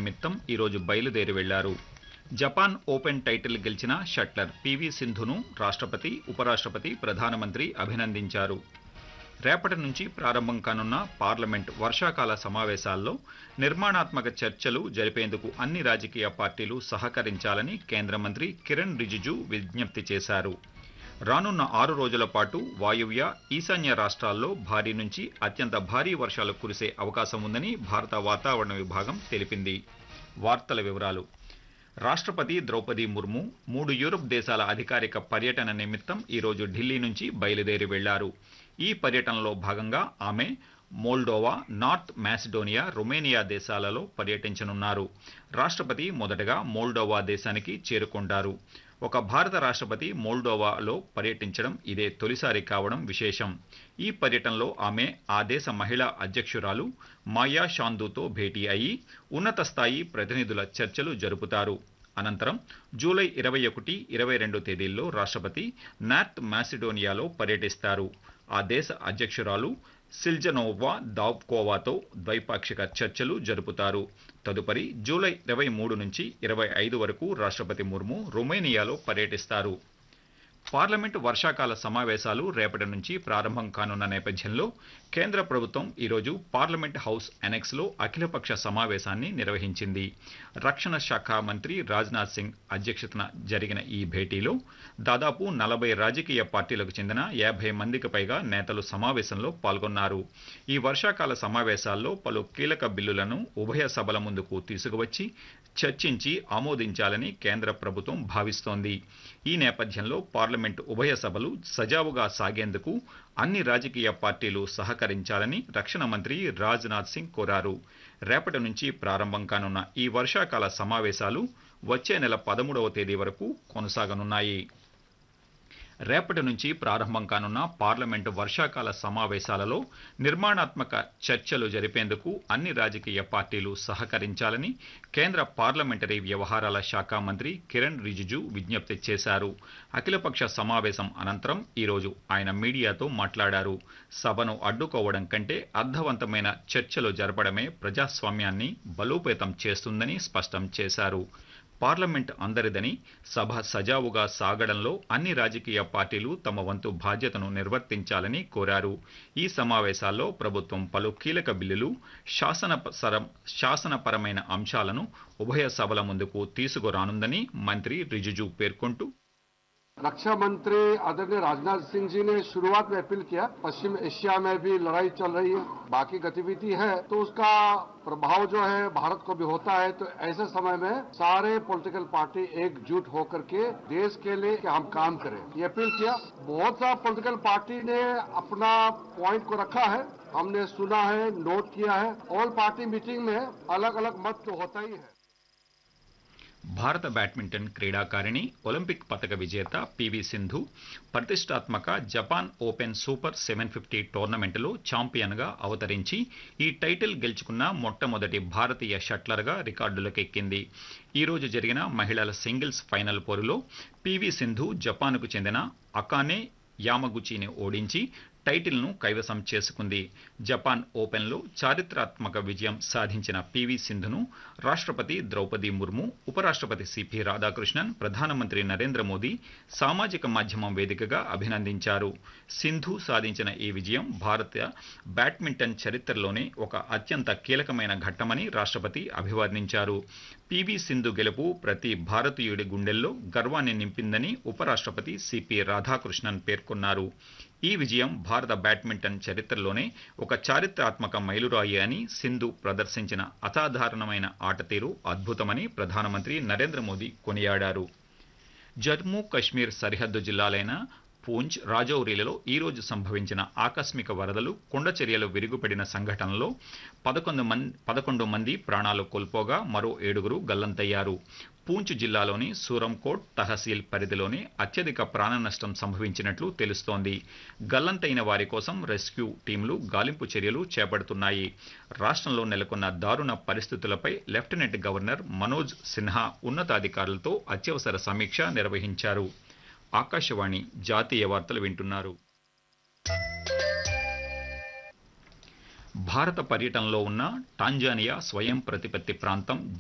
నిమిత్తం ఈరోజు బయలుదేరి వెళ్లారు జపాన్ ఓపెన్ టైటిల్ గెలిచిన షట్లర్ పివి సింధును రాష్ట్రపతి ఉపరాష్ట్రపతి ప్రధానమంత్రి అభినందించారు రేపటి నుంచి ప్రారంభం కానున్న పార్లమెంట్ వర్షాకాల సమావేశాల్లో నిర్మాణాత్మక చర్చలు జరిపేందుకు అన్ని రాజకీయ పార్టీలు సహకరించాలని కేంద్ర మంత్రి కిరణ్ రిజిజు విజ్ఞప్తి చేశారు రానున్న ఆరు రోజుల పాటు వాయువ్య ఈశాన్య రాష్ట్రాల్లో భారీ నుంచి అత్యంత భారీ వర్షాలు కురిసే అవకాశం ఉందని భారత వాతావరణ విభాగం తెలిపింది వార్తల వివరాలు రాష్ట్రపతి ద్రౌపది ముర్ము మూడు యూరప్ దేశాల అధికారిక పర్యటన నిమిత్తం ఈరోజు ఢిల్లీ నుంచి బయలుదేరి వెళ్లారు ఈ పర్యటనలో భాగంగా ఆమె మోల్డోవా నార్త్ మాసిడోనియా రొమేనియా దేశాలలో పర్యటించనున్నారు రాష్ట్రపతి మొదటగా మోల్డోవా దేశానికి చేరుకుంటారు ఒక భారత రాష్ట్రపతి మోల్డోవాలో పర్యటించడం ఇదే తొలిసారి కావడం విశేషం ఈ పర్యటనలో ఆమె ఆ దేశ మహిళా అధ్యక్షురాలు మాయా షాందుతో భేటీ అయి ఉన్నత స్థాయి ప్రతినిధుల చర్చలు జరుపుతారు అనంతరం జూలై ఇరవై ఒకటి ఇరవై రెండు తేదీల్లో రాష్ట్రపతి నార్త్ మాసిడోనియాలో పర్యటిస్తారు ఆ దేశ అధ్యక్షురాలు సిల్జనోవా దావ్కోవాతో ద్వైపాక్షిక చర్చలు జరుపుతారు తదుపరి జూలై ఇరవై మూడు నుంచి ఇరవై ఐదు వరకు రాష్ట్రపతి ముర్ము రొమేనియాలో పర్యటిస్తారు పార్లమెంటు వర్షాకాల సమావేశాలు రేపటి నుంచి ప్రారంభం కానున్న నేపథ్యంలో కేంద్ర ప్రభుత్వం ఈరోజు పార్లమెంట్ హౌస్ ఎనెక్స్లో అఖిలపక్ష సమావేశాన్ని నిర్వహించింది రక్షణ శాఖ మంత్రి రాజ్నాథ్ సింగ్ అధ్యక్షతన జరిగిన ఈ భేటీలో దాదాపు నలభై రాజకీయ పార్టీలకు చెందిన యాభై మందికి పైగా నేతలు సమావేశంలో పాల్గొన్నారు ఈ వర్షాకాల సమావేశాల్లో పలు కీలక బిల్లులను ఉభయ సభల ముందుకు తీసుకువచ్చి చర్చించి ఆమోదించాలని కేంద్ర ప్రభుత్వం భావిస్తోంది ఈ నేపథ్యంలో పార్లమెంటు ఉభయ సభలు సజావుగా సాగేందుకు అన్ని రాజకీయ పార్టీలు సహకరించాలని రక్షణ మంత్రి రాజ్నాథ్ సింగ్ కోరారు రేపటి నుంచి ప్రారంభం కానున్న ఈ వర్షాకాల సమావేశాలు వచ్చే నెల పదమూడవ తేదీ వరకు కొనసాగనున్నాయి రేపటి నుంచి ప్రారంభం కానున్న పార్లమెంటు వర్షాకాల సమావేశాలలో నిర్మాణాత్మక చర్చలు జరిపేందుకు అన్ని రాజకీయ పార్టీలు సహకరించాలని కేంద్ర పార్లమెంటరీ వ్యవహారాల శాఖ మంత్రి కిరణ్ రిజిజు విజ్ఞప్తి చేశారు అఖిలపక్ష సమావేశం అనంతరం ఈరోజు ఆయన మీడియాతో మాట్లాడారు సభను అడ్డుకోవడం కంటే అర్థవంతమైన చర్చలు జరపడమే ప్రజాస్వామ్యాన్ని బలోపేతం చేస్తుందని స్పష్టం చేశారు పార్లమెంట్ అందరిదని సభ సజావుగా సాగడంలో అన్ని రాజకీయ పార్టీలు తమ వంతు బాధ్యతను నిర్వర్తించాలని కోరారు ఈ సమావేశాల్లో ప్రభుత్వం పలు కీలక బిల్లులు శాసన శాసనపరమైన అంశాలను ఉభయ సభల ముందుకు తీసుకురానుందని మంత్రి రిజిజు పేర్కొంటూ रक्षा मंत्री आदरणीय राजनाथ सिंह जी ने शुरुआत में अपील किया पश्चिम एशिया में भी लड़ाई चल रही है बाकी गतिविधि है तो उसका प्रभाव जो है भारत को भी होता है तो ऐसे समय में सारे पॉलिटिकल पार्टी एकजुट होकर के देश के लिए कि हम काम करें ये अपील किया बहुत सा पॉलिटिकल पार्टी ने अपना पॉइंट को रखा है हमने सुना है नोट किया है ऑल पार्टी मीटिंग में अलग अलग मत तो होता ही है భారత బ్యాడ్మింటన్ క్రీడాకారిణి ఒలింపిక్ పతక విజేత పివి సింధు ప్రతిష్టాత్మక Japan open super seven fifty టోర్నమెంటులో ఛాంపియన్గా అవతరించి ఈ టైటిల్ గెలుచుకున్న మొట్టమొదటి భారతీయ షట్లర్గా రికార్డులకెక్కింది ఈ రోజు జరిగిన మహిళల సింగిల్స్ ఫైనల్ పోరులో పివి సింధు జపాన్కు చెందిన అకానే యామగుచిని ఓడించి టైటిల్ను కైవసం చేసుకుంది జపాన్ ఓపెన్లో చారిత్రాత్మక విజయం సాధించిన పివి సింధును రాష్ట్రపతి ద్రౌపది ముర్ము ఉపరాష్ట్రపతి సిపి రాధాకృష్ణన్ ప్రధానమంత్రి నరేంద్ర మోదీ సామాజిక మాధ్యమం వేదికగా అభినందించారు సింధు సాధించిన ఈ విజయం భారత బ్యాడ్మింటన్ చరిత్రలోనే ఒక అత్యంత కీలకమైన ఘట్టమని రాష్ట్రపతి అభివర్ణించారు పివి సింధు గెలుపు ప్రతి భారతీయుడి గుండెల్లో గర్వాన్ని నింపిందని ఉపరాష్ట్రపతి సిపి రాధాకృష్ణన్ పేర్కొన్నారు ఈ విజయం భారత బ్యాడ్మింటన్ చరిత్రలోనే ఒక చారిత్రాత్మక మైలురాయి అని సింధు ప్రదర్శించిన అసాధారణమైన ఆటతీరు అద్భుతమని ప్రధానమంత్రి నరేంద్ర మోదీ కొనియాడారు జమ్మూ కశ్మీర్ సరిహద్దు జిల్లాలైన పూంచ్ రాజౌరీలలో ఈ రోజు సంభవించిన ఆకస్మిక వరదలు కొండ చర్యలు విరుగుపడిన సంఘటనలో పదకొండు మంది పదకొండు మంది ప్రాణాలు కోల్పోగా మరో ఏడుగురు గల్లంతయ్యారు పూంచ్ జిల్లాలోని సూరంకోట్ తహసీల్ పరిధిలోనే అత్యధిక ప్రాణ నష్టం సంభవించినట్లు తెలుస్తోంది గల్లంతైన వారి కోసం రెస్క్యూ టీంలు గాలింపు చర్యలు చేపడుతున్నాయి రాష్ట్రంలో నెలకొన్న దారుణ పరిస్థితులపై లెఫ్టినెంట్ గవర్నర్ మనోజ్ సిన్హా ఉన్నతాధికారులతో అత్యవసర సమీక్ష నిర్వహించారు ఆకాశవాణి జాతీయ వార్తలు వింటున్నారు భారత పర్యటనలో ఉన్న టాంజానియా స్వయం ప్రతిపత్తి ప్రాంతం